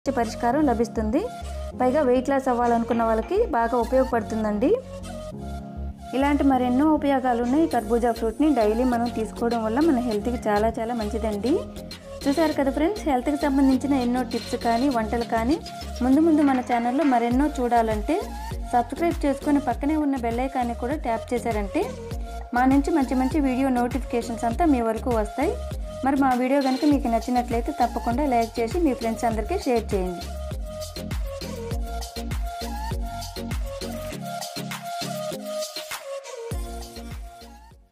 మంచి పరిష్కారం లభిస్తుంది పైగా వెయిట్ లాస్ అవ్వాలనుకున్న వాళ్ళకి బాగా ఉపయోగపడుతుందండి ఇలాంటి మరెన్నో ఉపయోగాలు ఉన్నాయి కర్బూజా ఫ్రూట్ని డైలీ మనం తీసుకోవడం వల్ల మన హెల్త్కి చాలా చాలా మంచిదండి చూసారు కదా ఫ్రెండ్స్ హెల్త్కి సంబంధించిన ఎన్నో టిప్స్ కానీ వంటలు కానీ ముందు ముందు మన ఛానల్లో మరెన్నో చూడాలంటే సబ్స్క్రైబ్ చేసుకొని పక్కనే ఉన్న బెల్ ఐకాన్ని కూడా ట్యాప్ చేశారంటే మా నుంచి మంచి మంచి వీడియో నోటిఫికేషన్స్ అంతా మీ వరకు వస్తాయి మరి మా వీడియో కనుక మీకు నచ్చినట్లయితే తప్పకుండా లైక్ చేసి మీ ఫ్రెండ్స్ అందరికీ షేర్ చేయండి